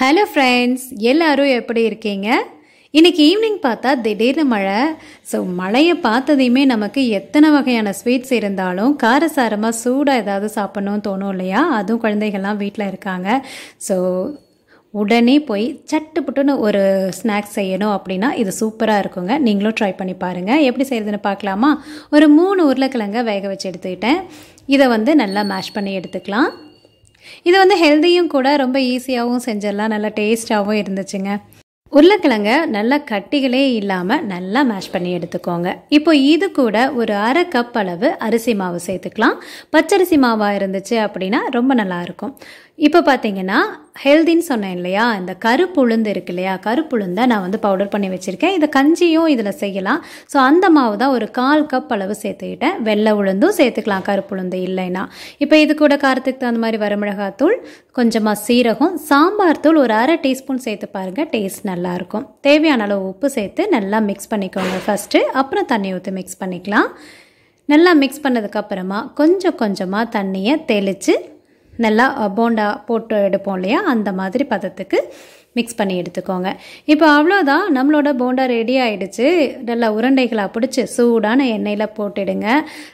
hello friends எல்லாரும் எப்படி இருக்கீங்க இன்னைக்கு ஈவினிங் பார்த்தா திடீர்னு மழை ஸோ மழையை பார்த்ததையுமே நமக்கு எத்தனை வகையான ஸ்வீட்ஸ் இருந்தாலும் காரசாரமாக சூடாக ஏதாவது சாப்பிட்ணும்னு தோணும் இல்லையா அதுவும் குழந்தைகள்லாம் வீட்டில் இருக்காங்க ஸோ உடனே போய் சட்டுப்புட்டுன்னு ஒரு ஸ்நாக்ஸ் செய்யணும் அப்படின்னா இது சூப்பராக இருக்குங்க நீங்களும் ட்ரை பண்ணி பாருங்கள் எப்படி செய்கிறதுன்னு பார்க்கலாமா ஒரு மூணு உருளைக்கிழங்க வேக வச்சு எடுத்துக்கிட்டேன் இதை வந்து நல்லா மேஷ் பண்ணி எடுத்துக்கலாம் இது வந்து ஹெல்த்தியும் கூட ரொம்ப ஈஸியாகவும் செஞ்சிடலாம் நல்லா டேஸ்ட்டாகவும் இருந்துச்சுங்க உருளைக்கிழங்க நல்லா கட்டிகளே இல்லாமல் நல்லா மேஷ் பண்ணி எடுத்துக்கோங்க இப்போ இது கூட ஒரு அரை கப் அளவு அரிசி மாவு சேர்த்துக்கலாம் பச்சரிசி மாவாக இருந்துச்சு அப்படின்னா ரொம்ப நல்லாயிருக்கும் இப்போ பார்த்தீங்கன்னா ஹெல்தின்னு சொன்னேன் இல்லையா இந்த கருப்புளுந்து இருக்கு இல்லையா கருப்புளுந்தை நான் வந்து பவுடர் பண்ணி வச்சுருக்கேன் இதை கஞ்சியும் இதில் செய்யலாம் ஸோ அந்த மாவு தான் ஒரு கால் கப் அளவு சேர்த்துக்கிட்டேன் வெள்ளை உளுந்தும் சேர்த்துக்கலாம் கருப்புளுந்து இல்லைன்னா இப்போ இது கூட காரத்துக்கு தகுந்த மாதிரி வரமிளகாத்தூள் கொஞ்சமாக சீரகம் சாம்பார் தூள் ஒரு அரை டீஸ்பூன் சேர்த்து பாருங்கள் டேஸ்ட் நல்லாயிருக்கும் தேவையான அளவு உப்பு சேர்த்து நல்லா மிக்ஸ் பண்ணிக்கோங்க ஃபஸ்ட்டு அப்புறம் தண்ணி ஊற்றி மிக்ஸ் பண்ணிக்கலாம் நல்லா மிக்ஸ் பண்ணதுக்கப்புறமா கொஞ்சம் கொஞ்சமாக தண்ணியை தெளித்து நல்லா போண்டா போட்டு எடுப்போம் இல்லையா அந்த மாதிரி பதத்துக்கு மிக்ஸ் பண்ணி எடுத்துக்கோங்க இப்போ அவ்வளோதான் நம்மளோட போண்டா ரெடி ஆகிடுச்சு நல்லா உருண்டைகளாக பிடிச்சி சூடான எண்ணெயில் போட்டுடுங்க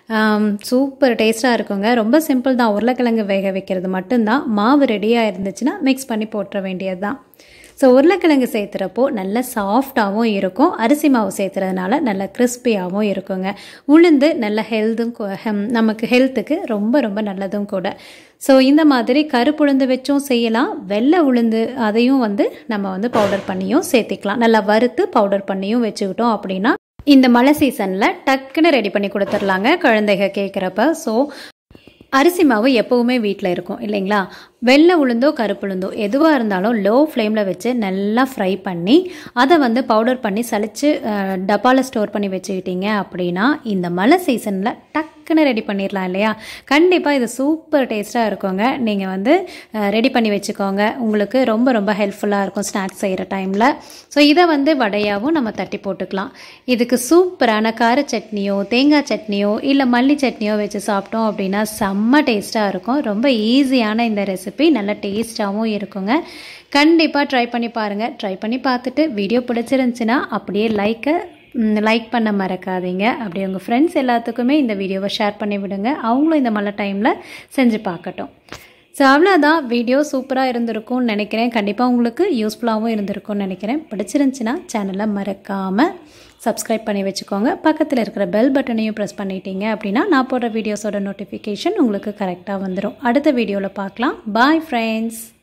சூப்பர் டேஸ்ட்டாக இருக்குங்க ரொம்ப சிம்பிள் தான் உருளைக்கிழங்கு வேக வைக்கிறது மட்டும்தான் மாவு ரெடியாக இருந்துச்சுன்னா மிக்ஸ் பண்ணி போட்டுற வேண்டியது தான் ஸோ உருளைக்கிழங்கு சேர்த்துறப்போ நல்ல சாஃப்டாகவும் இருக்கும் அரிசி மாவு சேர்த்துறதுனால நல்ல கிறிஸ்பியாகவும் இருக்குங்க உளுந்து நல்ல ஹெல்த்தும் நமக்கு ஹெல்த்துக்கு ரொம்ப ரொம்ப நல்லதும் கூட ஸோ இந்த மாதிரி கருப்புளுந்து வச்சும் செய்யலாம் வெள்ளை உளுந்து அதையும் வந்து நம்ம வந்து பவுடர் பண்ணியும் சேர்த்திக்கலாம் நல்லா வறுத்து பவுடர் பண்ணியும் வச்சுக்கிட்டோம் அப்படின்னா இந்த மழை சீசனில் டக்குன்னு ரெடி பண்ணி கொடுத்துர்லாங்க குழந்தைங்க கேட்குறப்ப ஸோ அரிசி மாவு எப்போவுமே வீட்டில் இருக்கும் இல்லைங்களா வெள்ளை உளுந்தோ கருப்புளுந்தோ எதுவாக இருந்தாலும் லோ ஃப்ளேமில் வச்சு நல்லா ஃப்ரை பண்ணி அதை வந்து பவுடர் பண்ணி சளிச்சு டப்பாவில் ஸ்டோர் பண்ணி வச்சுக்கிட்டீங்க அப்படின்னா இந்த மழை சீசனில் டக்குன்னு ரெடி பண்ணிடலாம் இல்லையா கண்டிப்பாக இது சூப்பர் டேஸ்ட்டாக இருக்குங்க நீங்கள் வந்து ரெடி பண்ணி வச்சுக்கோங்க உங்களுக்கு ரொம்ப ரொம்ப ஹெல்ப்ஃபுல்லாக இருக்கும் ஸ்நாக்ஸ் செய்கிற டைமில் ஸோ இதை வந்து வடையாகவும் நம்ம தட்டி போட்டுக்கலாம் இதுக்கு சூப்பரான கார சட்னியோ தேங்காய் சட்னியோ இல்லை மல்லி சட்னியோ வச்சு சாப்பிட்டோம் அப்படின்னா செம்ம டேஸ்ட்டாக இருக்கும் ரொம்ப ஈஸியான இந்த ரெசிபி ரெசிபி நல்ல டேஸ்ட்டாகவும் இருக்குங்க கண்டிப்பாக ட்ரை பண்ணி பாருங்கள் ட்ரை பண்ணி பார்த்துட்டு வீடியோ பிடிச்சிருந்துச்சின்னா அப்படியே லைக்கை லைக் பண்ண மறக்காதீங்க அப்படி உங்கள் ஃப்ரெண்ட்ஸ் எல்லாத்துக்குமே இந்த வீடியோவை ஷேர் பண்ணி விடுங்க அவங்களும் இந்த மழை டைமில் செஞ்சு பார்க்கட்டும் ஸோ அவ்வளோதான் வீடியோ சூப்பராக இருந்திருக்கும்னு நினைக்கிறேன் கண்டிப்பாக உங்களுக்கு யூஸ்ஃபுல்லாகவும் இருந்திருக்கும்னு நினைக்கிறேன் பிடிச்சிருந்துச்சின்னா சேனலை மறக்காமல் சப்ஸ்கிரைப் பண்ணி வச்சுக்கோங்க பக்கத்தில் இருக்கிற பெல் பட்டனையும் ப்ரெஸ் பண்ணிட்டீங்க அப்படின்னா நான் போடுற வீடியோஸோட நோட்டிஃபிகேஷன் உங்களுக்கு கரெக்டாக வந்துடும் அடுத்த வீடியோவில் பார்க்கலாம் பாய் ஃப்ரெண்ட்ஸ்